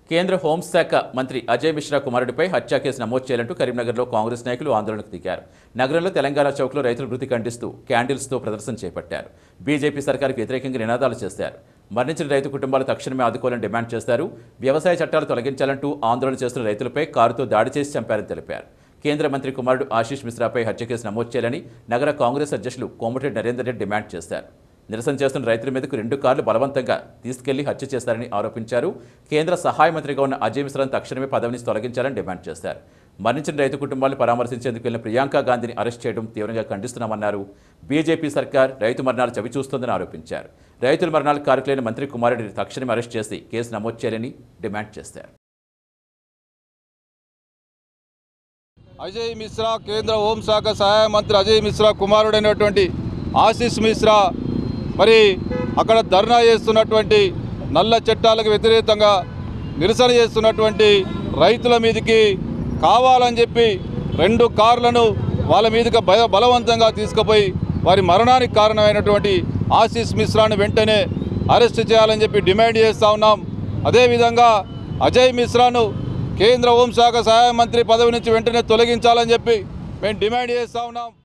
కేంద్ర హోంశాఖ మంత్రి అజయ్ మిశ్రా కుమారుడిపై హత్యా కేసు నమోదు చేయాలంటూ కరీంనగర్లో కాంగ్రెస్ నాయకులు ఆందోళనకు దిగారు నగరంలో తెలంగాణ చౌక్లో రైతుల మృతి ఖండిస్తూ క్యాండిల్స్తో ప్రదర్శన చేపట్టారు బీజేపీ సర్కారుకు వ్యతిరేకంగా నినాదాలు చేశారు మరణించిన రైతు కుటుంబాలు తక్షణమే ఆదుకోవాలని డిమాండ్ చేశారు వ్యవసాయ చట్టాలు తొలగించాలంటూ ఆందోళన చేస్తున్న రైతులపై కారుతో దాడి చేసి చంపారని తెలిపారు కేంద్ర మంత్రి కుమారుడు ఆశీష్ మిశ్రాపై హత్య కేసు నమోదు చేయాలని నగర కాంగ్రెస్ అధ్యక్షులు కోమటిరెడ్డి నరేందర్ రెడ్డి డిమాండ్ చేశారు నిరసన చేస్తున్న రైతుల మీదకు రెండు కార్లు బలవంతంగా తీసుకెళ్లి హత్య చేశారని ఆరోపించారు కేంద్ర సహాయ మంత్రిగా ఉన్న అజయ్ మిశ్రాను తక్షణమే పదవి నుంచి తొలగించాలని డిమాండ్ చేశారు మరణించిన రైతు కుటుంబాలను పరామర్శించేందుకు వెళ్లిన ప్రియాంక గాంధీని అరెస్ట్ చేయడం తీవ్రంగా ఖండిస్తున్నామన్నారు బీజేపీ సర్కార్ రైతు మరణాలు చవిచూస్తోందని ఆరోపించారు రైతుల మరణాలకు కారకులైన మంత్రి కుమారుడిని తక్షణమే అరెస్ట్ చేసి కేసు నమోదు చేయాలని డిమాండ్ చేశారు అజయ్ మిశ్రా కేంద్ర హోంశాఖ సహాయ మంత్రి అజయ్ మిశ్రా కుమారుడైనటువంటి ఆశీష్ మిశ్రా మరి అక్కడ ధర్నా చేస్తున్నటువంటి నల్ల చట్టాలకు వ్యతిరేకంగా నిరసన చేస్తున్నటువంటి రైతుల మీదకి కావాలని చెప్పి రెండు కార్లను వాళ్ళ మీదకి బల బలవంతంగా తీసుకుపోయి వారి మరణానికి కారణమైనటువంటి ఆశీష్ మిశ్రాను వెంటనే అరెస్ట్ చేయాలని చెప్పి డిమాండ్ చేస్తూ ఉన్నాం అదేవిధంగా అజయ్ మిశ్రాను కేంద్ర హోంశాఖ సహాయ మంత్రి పదవి నుంచి వెంటనే తొలగించాలని చెప్పి మేము డిమాండ్ చేస్తూ ఉన్నాం